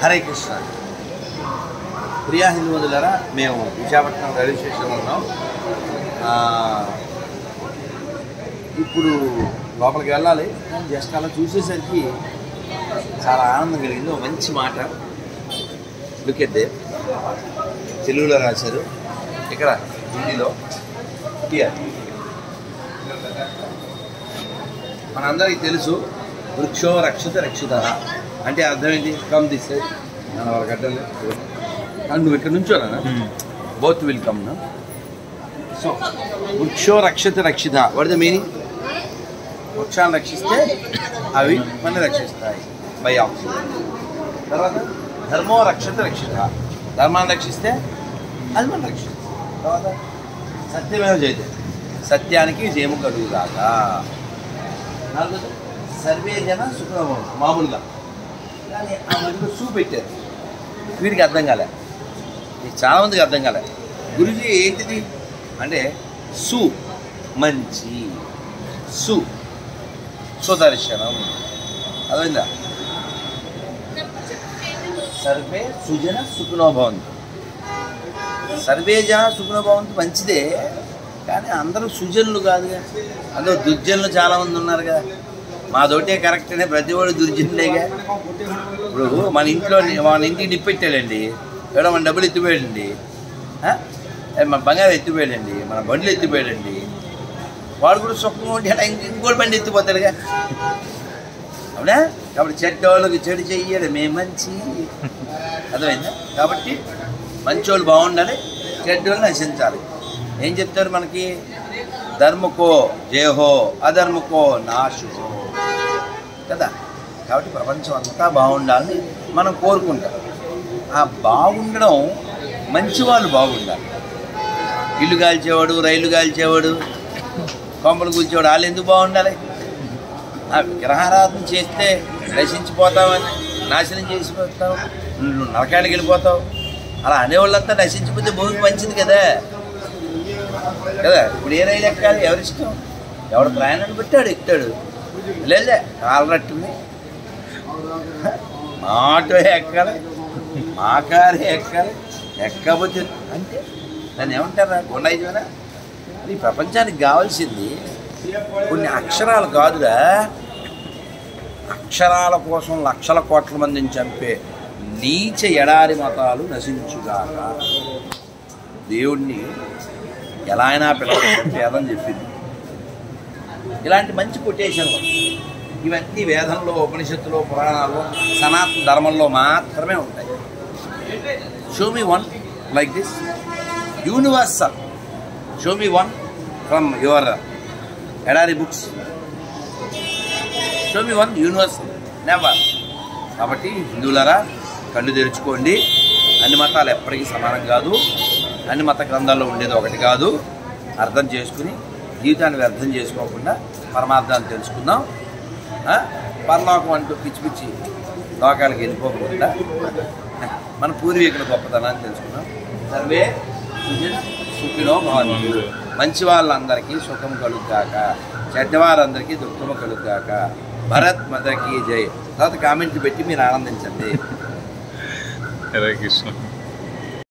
హరే కృష్ణ ప్రియా హిందువులారా మేము విశాఖపట్నం రైల్వే స్టేషన్లో ఉన్నాం ఆ, ఇప్పుడు లోపలికి వెళ్ళాలి కానీ జస్ట్ అలా చూసేసరికి చాలా ఆనందం కలిగింది ఒక మంచి మాట లుక్ ఎట్ దే తెలుగులో రాశారు ఇక్కడ హిందీలో హియర్ మనందరికీ తెలుసు వృక్షో రక్షిత రక్షిత అంటే అర్థం ఏంటి కమ్ దిస్ సైడ్ నన్ను వాళ్ళ గడ్డలు కానీ నువ్వు ఇక్కడ నుంచోనా బోత్ విల్ కమ్ నా సో వృక్షో రక్షిత రక్షిత వాట్ ద మీనింగ్ వృక్షాన్ని రక్షిస్తే అవి మన రక్షిస్తాయి బై ఆక్సిజన్ తర్వాత ధర్మో రక్షిత రక్షిత ధర్మాన్ని రక్షిస్తే అది మనం రక్షిస్తుంది తర్వాత సత్యమేవ జయతే సత్యానికి జయము కలుగుదాకా నాలుగోది సర్వే జన సుఖభవం మామూలుగా కానీ ఆ మధ్యలో సూ పెట్టారు వీడికి అర్థం కాలే ఇది చాలా మందికి అర్థం కాలే గురుజీ ఏంటిది అంటే సు మంచి సు సుదర్శనం అర్థమైందా సర్వే సుజన సుఖనో భవంతు సర్వే జన సుఖనో భవంతు మంచిదే కానీ అందరూ సుజనులు కాదుగా అందరూ దుర్జనులు చాలా మంది ఉన్నారుగా మాదోటే కరెక్ట్ అనే ప్రతి వాడు దుర్జనులేగా ఇప్పుడు మన ఇంట్లో మన ఇంటికి నిప్పెట్టాడండి ఎవడో మన డబ్బులు ఎత్తిపోయాడండి ఆ? ఏ, మన బంగారం ఎత్తిపోయాడండి మన బండ్లు ఎత్తిపోయాడండి వాడు కూడా సుఖంగా ఉండి అలా ఇంక- ఇంకోటి బండి ఎత్తిపోతాడుగా అవునా కాబట్టి చెడ్డోళ్ళకి చెడు చెయ్యడు మేము మంచి అర్థమైందా కాబట్టి మంచోళ్ళు బాగుండాలి చెడ్డోళ్ళు నశించాలి ఏం చెప్తారు మనకి ధర్మకో జయహో అధర్మకో నాశుహో కదా కాబట్టి ప్రపంచం అంతా బాగుండాలని మనం కోరుకుంటాం ఆ బాగుండడం మంచి వాళ్ళు బాగుండాలి ఇల్లు కాల్చేవాడు రైలు కాల్చేవాడు కొంపలు కూల్చేవాడు వాళ్ళు ఎందుకు బాగుండాలి ఆ విగ్రహారాధన చేస్తే నశించిపోతామని నాశనం చేసిపోతావు నువ్వు నరకానికి వెళ్ళిపోతావు అలా అనేవాళ్ళంతా నశించిపోతే భూమికి మంచిది కదా కదా ఇప్పుడు ఏ రైలు ఎక్కాలి ఎవరిష్టం ఎవడు ప్రయాణాన్ని పెట్టాడు ఎక్కుతాడు లేదే కాలరట్టుంది మా ఆటో ఎక్కాలి మా కారు ఎక్కాలి ఎక్కకపోతే అంటే దాన్ని ఏమంటారా గుండాయిజమేనా ఈ ప్రపంచానికి కావాల్సింది కొన్ని అక్షరాలు కాదురా అక్షరాల కోసం లక్షల కోట్ల మందిని చంపే నీచ ఎడారి మతాలు నశించుగాక దేవుణ్ణి ఎలా అయినా పిల్లలు వేదం చెప్పింది ఇలాంటి మంచి కొటేషన్లు ఇవన్నీ వేదంలో ఉపనిషత్తులో పురాణాల్లో సనాతన ధర్మంలో మాత్రమే ఉంటాయి show me one like this universal show me one from your ఎడారి books show me one universal never కాబట్టి హిందువులారా కళ్ళు తెరుచుకోండి అన్ని మతాలు ఎప్పటికీ సమానం కాదు అన్ని మత గ్రంథాల్లో ఉండేది ఒకటి కాదు అర్థం చేసుకుని జీవితాన్ని వ్యర్థం చేసుకోకుండా పరమార్థాన్ని తెలుసుకుందాం ఆ? పరలోకం అంటూ పిచ్చి పిచ్చి లోకాలకు వెళ్ళిపోకుండా మన పూర్వీకుల గొప్పతనాన్ని తెలుసుకుందాం సర్వే సుజన్ సుఖినో భవంతు మంచి వాళ్ళందరికీ సుఖం కలుగుగాక చెడ్డవారందరికీ దుఃఖము కలుగుగాక భరత్ మదర్కి జై తర్వాత కామెంట్లు పెట్టి మీరు ఆనందించండి హరే కృష్ణ